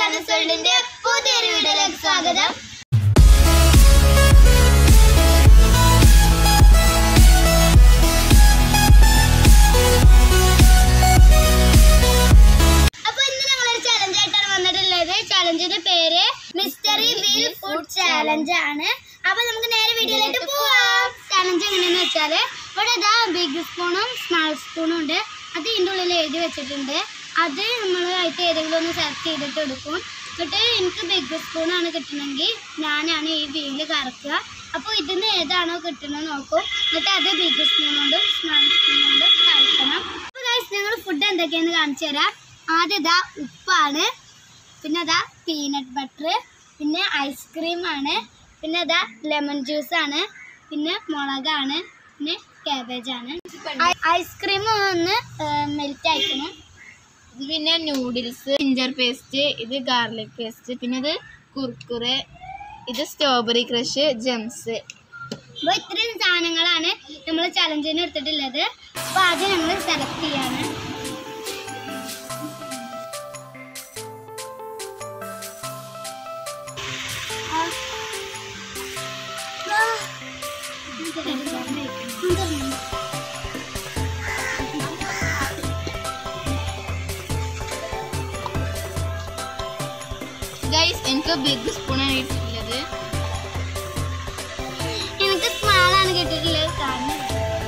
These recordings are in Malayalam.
വേൾഡിന്റെ പുതിയൊരു വീഡിയോയിലേക്ക് സ്വാഗതം അപ്പൊ ഇന്ന് ഞങ്ങളൊരു ചലഞ്ച് ആയിട്ടാണ് വന്നിട്ടുള്ളത് ചലഞ്ചിന്റെ പേര് മിസ്റ്ററി വീൽ ഫുഡ് ചാലഞ്ച് ആണ് അപ്പൊ നമുക്ക് നേരെ വീഡിയോയിലേക്ക് പോവാം ചലഞ്ച് എങ്ങനെയാന്ന് വെച്ചാല് ഇവിടെ ഇതാ ബിഗ് സ്പൂണും സ്മാൾ സ്പൂണും ഉണ്ട് അത് ഇതിൻ്റെ ഉള്ളിൽ എഴുതി വെച്ചിട്ടുണ്ട് അത് നമ്മൾ ആയിട്ട് ഏതെങ്കിലും ഒന്ന് സെലക്ട് ചെയ്തിട്ട് എടുക്കും എന്നിട്ട് എനിക്ക് ബിഗ് സ്പൂണാണ് കിട്ടണമെങ്കിൽ ഞാനാണ് ഈ വീല് കറക്കുക അപ്പോൾ ഇതിന് ഏതാണോ കിട്ടുന്നത് നോക്കും എന്നിട്ട് അത് ബിഗ് സ്പൂൺ കൊണ്ടും സ്മാൾ സ്പൂൺ കൊണ്ടും കഴിക്കണം അപ്പോൾ ഗൈസ് ഞങ്ങൾ ഫുഡ് എന്തൊക്കെയാണെന്ന് കാണിച്ചു തരാം ആദ്യം ഇതാ ഉപ്പാണ് പിന്നെ അതാ പീനട്ട് ബട്ടർ പിന്നെ ഐസ്ക്രീമാണ് പിന്നെ അതാ ലെമൺ ജ്യൂസാണ് പിന്നെ മുളകാണ് പിന്നെ കാബേജാണ് ഐസ്ക്രീം ഒന്ന് മെൽറ്റ് ആക്കണം ഇത് പിന്നെ നൂഡിൽസ് ജിഞ്ചർ പേസ്റ്റ് ഇത് ഗാർലിക് പേസ്റ്റ് പിന്നെ ഇത് കുർക്കുറെ ഇത് സ്ട്രോബെറി ക്രഷ് ജംസ് അപ്പോൾ ഇത്രയും സാധനങ്ങളാണ് നമ്മൾ ചലഞ്ചിന് എടുത്തിട്ടുള്ളത് അപ്പോൾ ആദ്യം നമ്മൾ സെലക്ട് ചെയ്യാണ് ഗൈസ് എനിക്ക് ബിഗ് സ്പൂണാണ് ഇട്ടിട്ടുള്ളത് എനിക്ക് സ്മാളാണ് കിട്ടിയിട്ടുള്ളത് കാരണം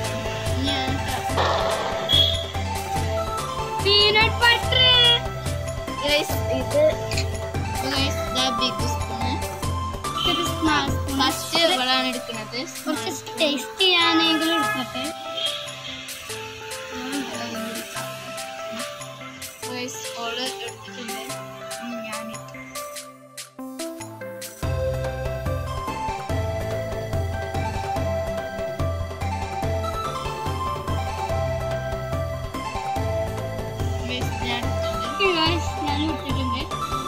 പീനട്ട് ബട്ടർ ഗൈസ് ഇത് guys big spoon small spoon first ഇവളാണ് എടുക്കുന്നത് കുറച്ച് ടേസ്റ്റ് ചെയ്യാനെങ്കിലും എടുക്കട്ടെ ഗൈസ് ഓള് എടുത്തിട്ടുണ്ട് ഇനി ഞാൻ ഗൈസ് ഞാൻ എടുത്തിട്ടുണ്ട് Guys, ഞാൻ ഇട്ടിട്ടുണ്ട്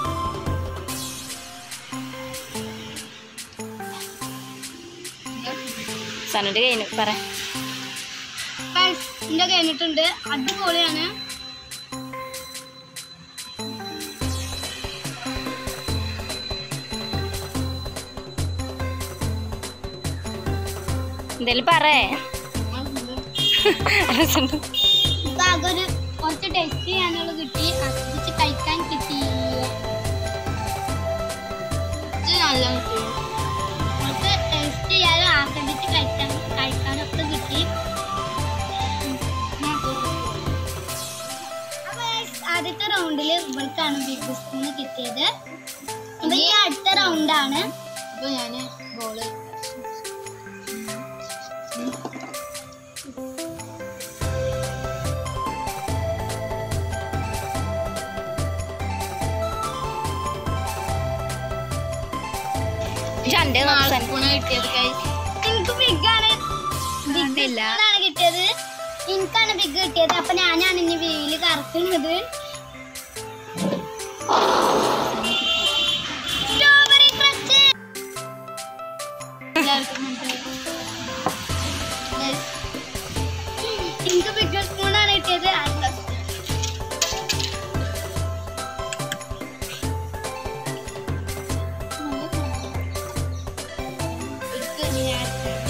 സനുന്റെ കഴിഞ്ഞു പറ Guys, എന്റെ കഴിഞ്ഞിട്ടുണ്ട് അടിപൊളിയാണ് എന്തേലും പറേ ഇപ്പൊ ആകെ ഒരു കുറച്ച് ടേസ്റ്റ് ചെയ്യാനുള്ള കിട്ടി ആസ്വദിച്ച് കഴിക്കാൻ കിട്ടി ഇത് നല്ല കുറച്ച് ടേസ്റ്റ് ചെയ്യാനും ആസ്വദിച്ച് കഴിക്കാൻ കഴിക്കാനൊക്കെ കിട്ടി അപ്പൊ guys, ആദ്യത്തെ റൗണ്ടില് ഇവൾക്കാണ് ബിഗ് സ്പൂൺ കിട്ടിയത് അപ്പൊ ഈ അടുത്ത റൗണ്ടാണ് അപ്പൊ ഞാന് ബോള് സ്പൂണ് കിട്ടിയത് ഗൈസ് എനിക്ക് ബിഗ് ആണ് ബിഗ് കണ്ടില്ല. ആണ് കിട്ടിയത് എനിക്കാണ് ബിഗ് കിട്ടിയത് അപ്പൊ ഞാനാണ് ഇനി വീല് കറക്കുന്നത് സ്ട്രോബെറി ക്രച്ച് എല്ലാവർക്കും മനസ്സിലായി Guys, എനിക്ക് ബിഗ് സ്പൂണാണ് കിട്ടിയത് ഇത് ഞാൻ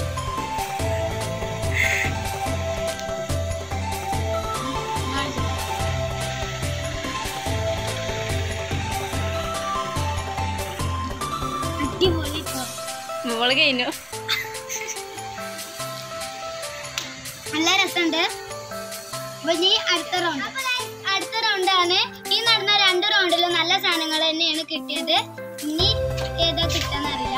അടിപൊളി ട്ടോ. മോള് കഴിഞ്ഞു നല്ല രസമുണ്ട് അപ്പൊ ഇനി അടുത്ത റൗണ്ട് അടുത്ത റൗണ്ടാണ് ഈ നടന്ന രണ്ട് റൗണ്ടിലും നല്ല സാധനങ്ങൾ തന്നെയാണ് കിട്ടിയത് ഇനി ഏതാ കിട്ടാന്നറിയില്ല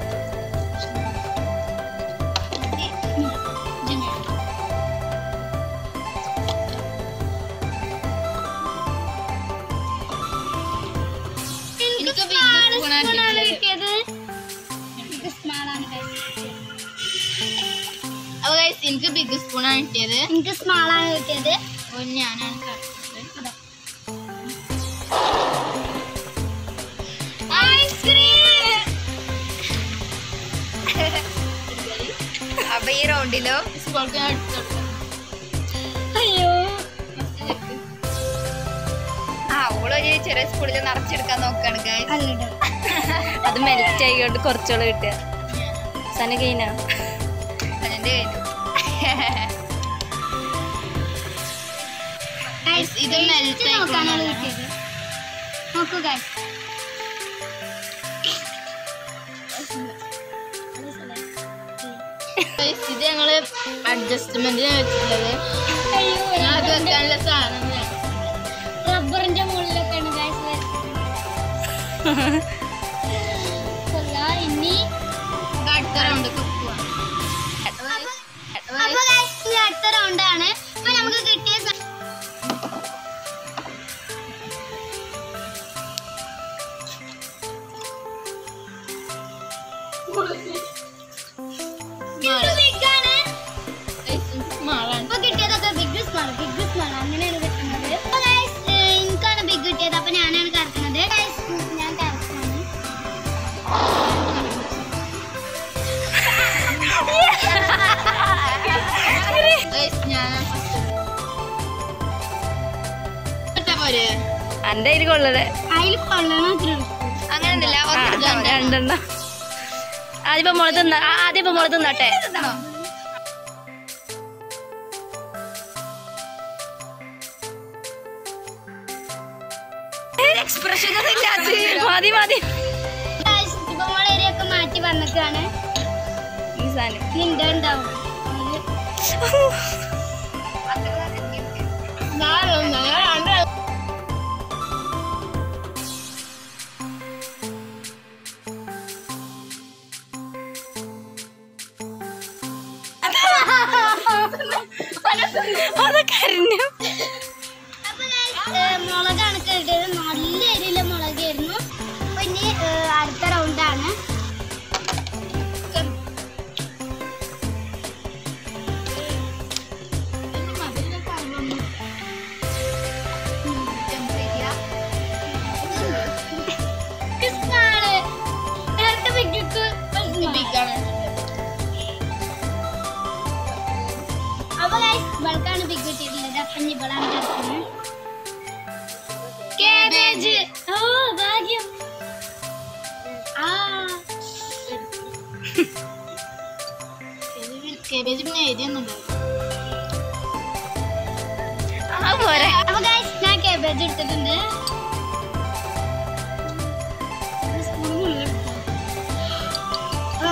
എനിക്ക് big small spoon ആണ് spoon ആണ് കിട്ടിയത്. കിട്ടിയത് എനിക്ക് സ്മാൾ ആണ് കിട്ടിയത്. അപ്പൊ ഗൈസ് എനിക്ക് ബിഗ് സ്പൂണാണ് കിട്ടിയത് എനിക്ക് സ്മാൾ ആണ് കിട്ടിയത് അപ്പൊ ഞാനാണ് കറക്റ്റ് അപ്പൊ ഈ റൗണ്ടിലോ സ്കൂൾക്ക് ഞാൻ എടുത്തു അയ്യോ ആ ഓള് നമ്മളൊരു ചെറിയ സ്പൂണിൽ നിറച്ചെടുക്കാൻ നോക്കാണ് ഗൈസ് അല്ലട്ടോ അത് മെൽറ്റ് ആയിക്കൊണ്ട് കുറച്ചോളം കിട്ടുക സന കഴിഞ്ഞ അതിന്റെ കഴിഞ്ഞു Guys, ഇത് taste melt നോക്കാനാണ് ആയിക്കൊണ്ടാണ്. കിട്ടിയത് നോക്കൂ ഗൈസ് Guys, ഇത് ഞങ്ങള് അഡ്ജസ്റ്റ്മെന്റിന് വെച്ചിട്ടുള്ളത് ഞങ്ങൾക്ക് വെക്കാനുള്ള സാധനം റബ്ബറിന്റെ മുകളിലൊക്കെയാണ് ഗൈസ് ഇനി ഇത് അടുത്ത റൗണ്ട് കുക്കുക അപ്പൊ guys, ഇനി അടുത്ത റൗണ്ടാണ് അപ്പൊ നമുക്ക് കിട്ടിയ സ- ഇത് big ആണ്. മാളാണ് ഇപ്പൊ കിട്ടിയതൊക്കെ ബിഗ് സ്മാൾ ബിഗ് സ്മാൾ അങ്ങനെയാണ് കിട്ടുന്നത് അപ്പൊ guys, ഏഹ്, എനിക്കാണ് ബിഗ് കിട്ടിയത് അപ്പൊ ഞാനാണ് കറക്കുന്നത് Guys, ഞാൻ കറക്കാണ് Guys, ഞാൻ ഇട്ടാ പോരെ എൻ്റെ അതിൽ കൊള്ളടെ അതിൽ കൊള്ളണം അത്രേ ഉള്ളൂ. അങ്ങനെയൊന്നുമില്ല ആ, ഒന്നെടുത്താൽ മതി രണ്ടെണ്ണം ആദ്യം ഇപ്പൊ മുള തിന്ന ആ, ആദ്യം ഇപ്പൊ മുള തിന്നട്ടെ എക്സ്പ്രഷൻ മതി മതി Guys, ഇപ്പൊ നമ്മളേരിയൊക്കെ മാറ്റി വന്നിട്ടാണ് ഈ സാധനം നിന്റെ ഉണ്ടാവും നാലൊന്ന് ഞാൻ രണ്ട് അത് കരിഞ്ഞു അപ്പൊ guys, ഏഹ്, മുളകാണ് കിട്ടിയത് നല്ല എരിയിലെ മുളകായിരുന്നു അപ്പൊ ഇനി ഏഹ്, അടുത്ത റൗണ്ടാണ് നേരത്തെ ബിഗ്ഗിക്ക് ബിഗാണ് അപ്പൊ ഗൈസ് ഇവൾക്കാണ് ബിഗ് കിട്ടിയിട്ടുള്ളത് അപ്പൊ ഇനി ഇവളാണ് കിടക്കുന്നത് കേബേജ് ഓ ഭാഗ്യം ആ കേബേജ് പിന്നെ എരിയൊന്നുണ്ടോ ആ പോരെ അപ്പൊ ഗൈസ് ഞാൻ കേബേജ് എടുത്തിട്ടുണ്ട് ആ,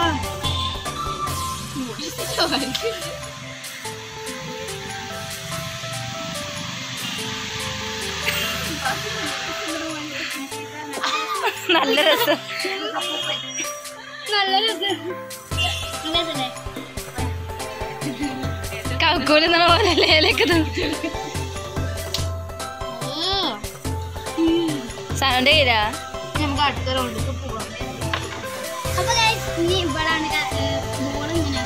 നല്ല രസം നല്ല രസം നല്ല രസല്ലേ കക്കൂല് എന്നുള്ള പോലെ ലേലേക്ക് സൗണ്ട് ചെയ്താ നമുക്ക് അടുത്ത റൗണ്ടിലേക്ക് പോവാം അപ്പൊ ഗൈസ് ഇനി ഇവളാണ് മോള് ഇങ്ങനെ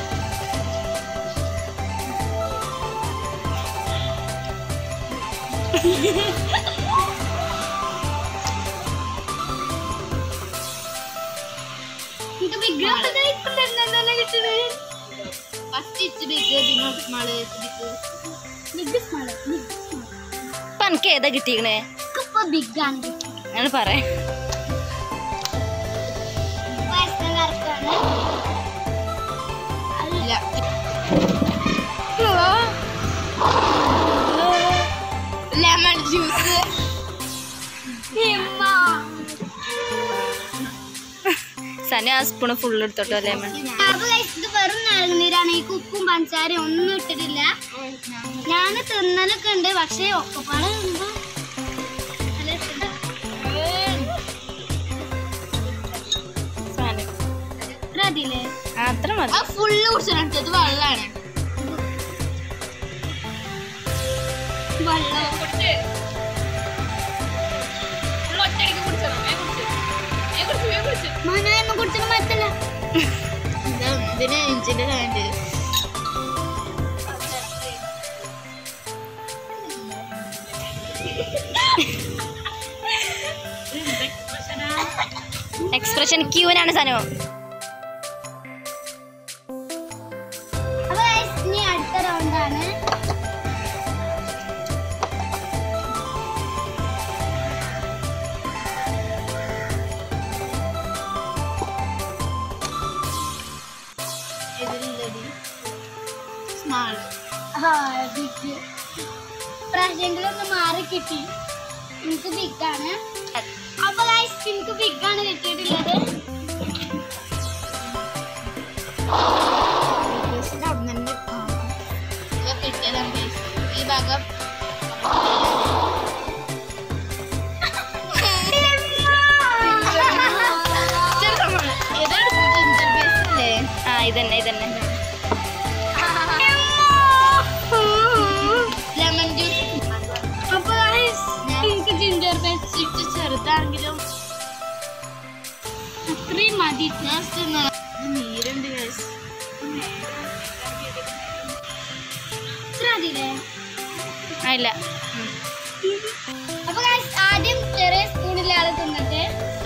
ഇത് ബിഗ് തന്നെ കിട്ടണേ ഫസ്റ്റ് ഇച്ച് ബിഗ് പിന്നെ small big big small big small ഇപ്പൊ എനിക്ക് ഏതാ കിട്ടിക്കണേ ഇപ്പൊ ബിഗ് ആണ് കിട്ടുന്നത് അങ്ങനെ പറയാം വയസ്സം കറക്കാണ് ഇല്ല ലെമൺ ജ്യൂസ് സന ആ സ്പൂണ് ഫുൾ എടുത്തോട്ടോ അല്ലേ അമ്മ? അപ്പൊ guys, ഇത് വെറും നാരങ്ങനീരാണ് ഈ ഉപ്പും പഞ്ചസാരയും ഒന്നും ഇട്ടിട്ടില്ല ഞാൻ തിന്നലൊക്കെ ഉണ്ട് പക്ഷേ ഒക്കെപ്പാടെ തിന്നുമ്പോ നല്ല രസമുണ്ട്. സന. ഇത്ര മതിയില്ലേ ആ, അത്ര മതി അത് ഫുള്ള് കുടിച്ചിട്ട് ഇത് വെള്ളമാണ് വെള്ളം മനായൊന്നും കുടിച്ചിട്ട് മറ്റല്ല ഇത് ഇതിന് ഇഞ്ചിന്റെ കാണ്ട് എക്സ്പ്രഷൻ ക്യൂനാണ് സനോ അപ്പൊ guys, ഇനി അടുത്ത റൗണ്ടാണ് ആ ബിഗ് പ്രാവശ്യമെങ്കിലും ഒന്ന് മാറി കിട്ടി എനിക്ക് ബിഗ് ആണ് അപ്പൊ guys, എനിക്ക് ബിഗ് ആണ് കിട്ടിയിട്ടുള്ളത് ബിഗ്ഗസ്റ്റ് അവിടെ നിന്ന് കിട്ടിയതാണ് guys. ഈ ഭാഗം ചെറുതാണ്. ഏതാണ് ginger paste അല്ലേ? ആ ഇതന്നെ ഇതന്നെ ലെമൺ ജ്യൂസ് അപ്പൊ guys, എനിക്ക് ജിഞ്ചർ പേസ്റ്റ് ഇട്ട് ചെറുതാണെങ്കിലും അത്രയും മതി ജസ്റ്റ് നീരുണ്ട് guys. ഇത്ര മതിയില്ലേ ആ ഇല്ല അപ്പൊ guys, ആദ്യം ചെറിയ സ്പൂണിലെ ആള് തിന്നിട്ട്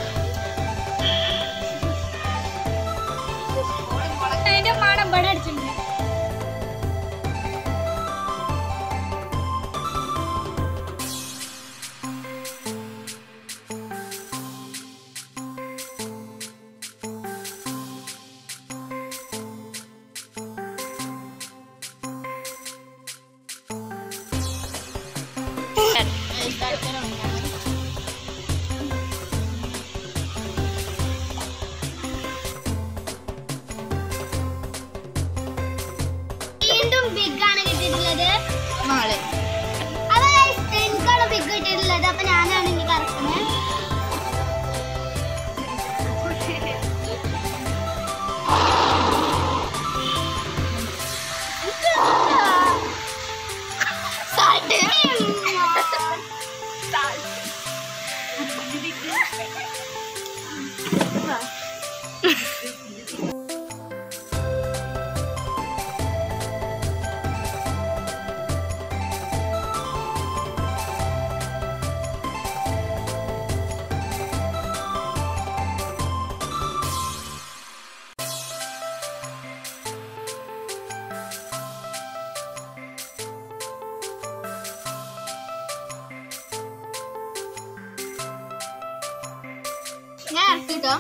അതിന്റെ മണം ഇവിടെ അടിച്ചിട്ടുണ്ട് Guys, അടുത്ത round ആണ്. വീണ്ടും ബിഗ് ആണ് കിട്ടിയിട്ടുള്ളത് നാല് അപ്പൊ guys, എനിക്കാണ് ബിഗ് കിട്ടിയിട്ടുള്ളത് അപ്പൊ ഞാനാണ് ഇനി കറക്കുന്നത് ഞാൻ ഇറക്കിട്ടോ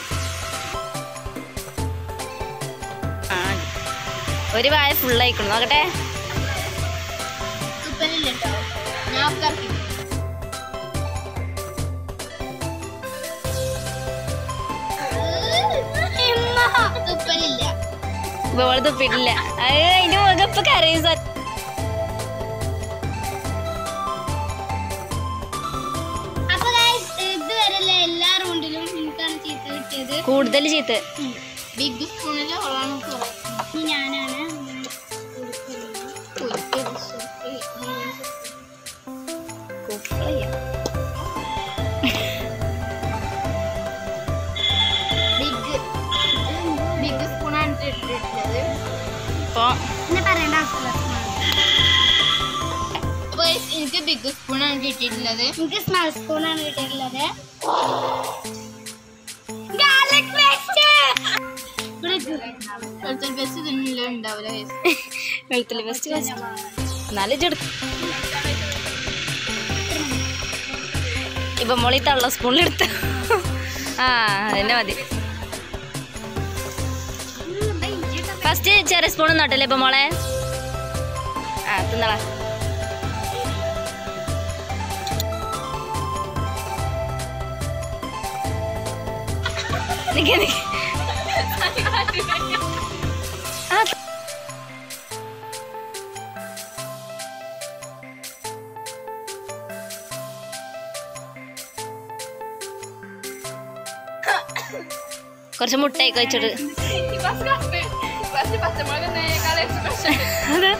ആ ഒരു വായ ഫുള്ളായിക്കണം നോക്കട്ടെ തുപ്പലില്ല കേട്ടോ ഞാൻ ഒക്കെ ഇറക്കി തുപ്പലില്ല ബോൾ തുപ്പിട്ടില്ല അത് അതിന്റെ മുഖപ്പ് കരയും സ- അപ്പൊ guys, ഇതുവരെയുള്ള എല്ലാ റൗണ്ടിലും എനിക്കാണ് ചീത്ത കിട്ടിയത് കൂടുതൽ ചീത്ത് ബിഗ് സ്പൂണിൽ ഉള്ളതാണ് കുറവ് ഇനി ഞാനാണ് ബിഗ് ബിഗ് സ്പൂണാണ് ഇട്ടിട്ടുള്ളത് ഇപ്പൊ എന്നെ പറയേണ്ട ആവശ്യമില്ല അപ്പൊ guys, എനിക്ക് ബിഗ് സ്പൂണാണ് കിട്ടിയിട്ടുള്ളത് എനിക്ക് സ്മോൾ സ്പൂൺ ആണ് കിട്ടിയിട്ടുള്ളത് Garlic paste. ഇവിടെ ഇട്ടു. വെളുത്തുള്ളി പേസ്റ്റ് ഇതിനുള്ള ഉണ്ടാവില്ല guys. വെളുത്തുള്ളി ഫസ്റ്റ് എന്നാലും ചെടുക്കും ഇപ്പൊ മോളി തള്ള സ്പൂണിലെടുത്ത് ആ അതന്നെ മതി ഫസ്റ്റ് ചെറിയ സ്പൂൺ നോട്ടല്ലേ ഇപ്പൊ മോളെ ആ തിന്നളാ നിക്ക് നിക്ക്. ആ കുറച്ച് മുട്ടയൊക്കെ വെച്ചിട്ട് അതെ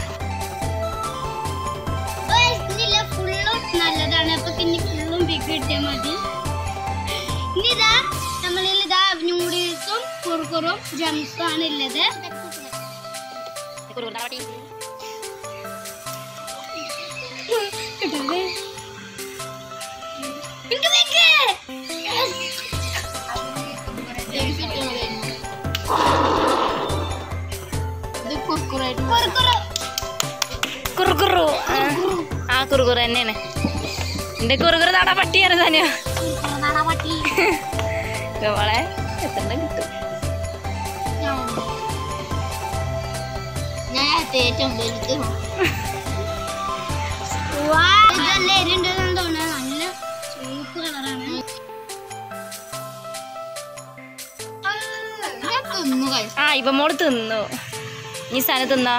Guys, ഇതിലെ ഫുള്ളും നല്ലതാണ് അപ്പൊ ഇനി ഫുള്ളും ബിഗ് കിട്ടിയാൽ മതി ഇനി ഇതാ നമ്മളിൽ ഇതാ നൂഡിൽസും കുറുക്കുറും ജംസും ആണ് ഉള്ളത് എനിക്ക് big. Yes. James ഇട്ടുള്ളത്. ഇത് കുർക്കുറായിട്ട് കുറുക്കുറു കുറുകുറു ആ. ആ കുറുകുറു തന്നെയാണ് എന്റെ കുറുകുറു നാടാ പട്ടിയാണ് തന്നെയാ കുറുക്കുറു നാടാപട്ടി മോളെ എത്ര കിട്ടും ഞാൻ ഏറ്റവും വലുത് ഇതല്ല എരിണ്ടെന്ന് തോന്നുന്നത് നല്ല ചുവപ്പ് കളറാണ് ഞാൻ തിന്നു കഴിച്ചു ആ ഇവ മോള് തിന്നു ഈ സാധനം തിന്നാ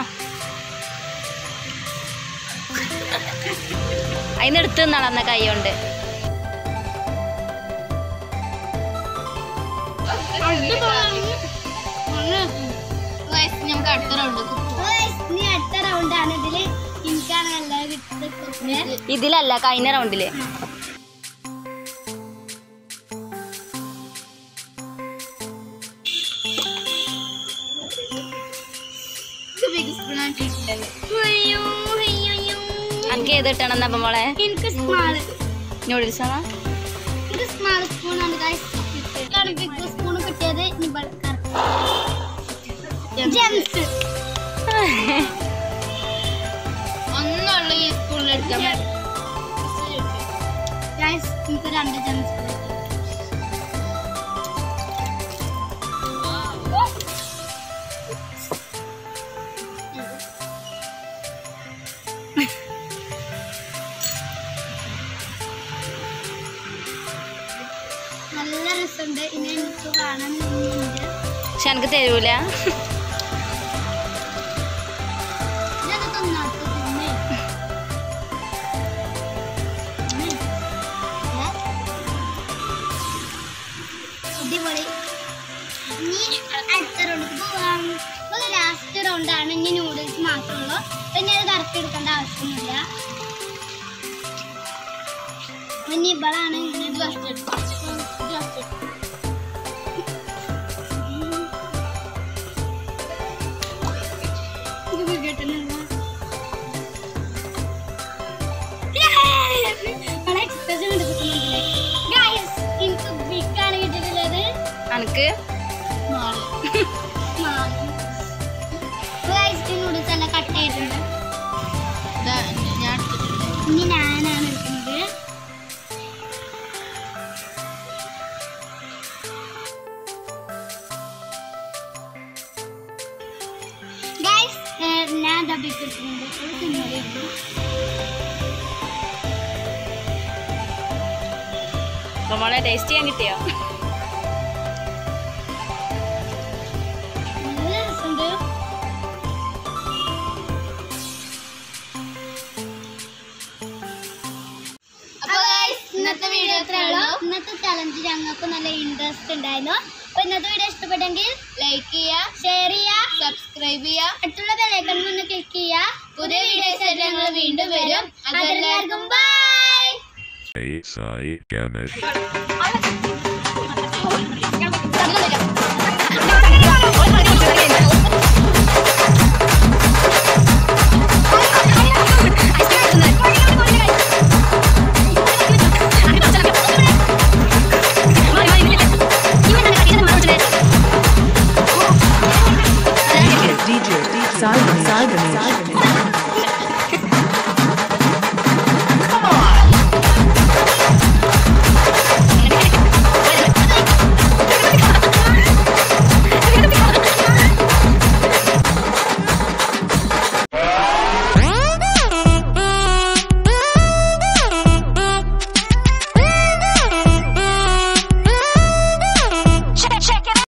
അതിന് എടുത്ത് തിന്നാളെ എന്നാ കൈ കൊണ്ട് നമുക്ക് അടുത്ത റൗണ്ട് Guys, ഇനി അടുത്ത റൗണ്ടാണ് ഇതില് എനിക്കാണ് നല്ല കിട്ടുന്നത് ഇതിലല്ല കഴിഞ്ഞ റൗണ്ടില് ബിഗ് സ്പൂൺ ആക്കിയിട്ടുള്ളത് എനിക്ക് ഏത് കിട്ടണം അപ്പൊ മോളെ എനിക്ക് സ്മാൾ നൂഡിൽസ് ആണോ എനിക്ക് സ്മാൾ സ്പൂൺ ആണ് ഗൈസ് കിട്ടിയത് ബിഗ് സ്പൂൺ കിട്ടിയത് ജെംസ് ഒന്നുള്ള ഈ സ്പൂണിൽ എടുക്കാം ഗൈസ് എനിക്ക് രണ്ട് ജെംസ് നല്ല രസമുണ്ട് ഇനി എനിക്ക് കാണാൻ തോന്നുന്നുണ്ട് പക്ഷെ എനിക്ക് തരൂല ഇതൊക്കെ തിന്നാത്ത തിന്നേ അടിപൊളി ഇനി അടുത്ത റൗണ്ടിൽ പോവാം ലാസ്റ്റ് റൗണ്ടാണ് ഇനി നൂഡിൽസ് മാത്രമേ ഉള്ളൂ പിന്നെ അത് കറക്റ്റ് എടുക്കേണ്ട ആവശ്യമൊന്നുമില്ല ഇനി ഇവളാണ് ഇങ്ങനെ ജസ്റ്റ് ജസ്റ്റ് ഇത് വികട്ടനുള്ള വളരെ എക്സ്പ്രഷൻ എടുക്കുന്നുണ്ടല്ലേ ഗൈസ് എനിക്ക് ബിഗാണ് കിട്ടിയിട്ടുള്ളത് എനിക്ക് ഗൈസ് നൂഡിൽസ് എല്ലാം കട്ട് ചെയ്തിട്ടുണ്ട് ഞാൻ എടുത്തിട്ടുണ്ട് ഇനി ഞാനാണ് എടുക്കുന്നത് ഗൈസ് ഞാൻ ഡബിൾ എടുക്കുന്നുണ്ട് ഒരു തിന്നലേ ഉള്ളൂ അപ്പൊ മോളെ ടേസ്റ്റ് ചെയ്യാൻ കിട്ടിയോ നല്ല രസമുണ്ട് അപ്പൊ guys, ഇന്നത്തെ വീഡിയോ ഇത്രേ ഉള്ളൂ ഇന്നത്തെ ചലഞ്ച് ഞങ്ങൾക്ക് നല്ല ഇൻട്രസ്റ്റ് ഉണ്ടായിരുന്നു അപ്പൊ ഇന്നത്തെ വീഡിയോ ഇഷ്ടപ്പെട്ടെങ്കിൽ ലൈക്ക് ചെയ്യുക ഷെയർ ചെയ്യുക സബ്സ്ക്രൈബ് ചെയ്യുക അടുത്തുള്ള ബെലൈക്കൺ ഒന്ന് ക്ലിക്ക് ചെയ്യുക പുതിയ വീഡിയോസ് ആയിട്ട് ഞങ്ങൾ വീണ്ടും വരും അതെല്ലാവർക്കും ബൈ A Sai Gamut. അതെല്ലാവർക്കും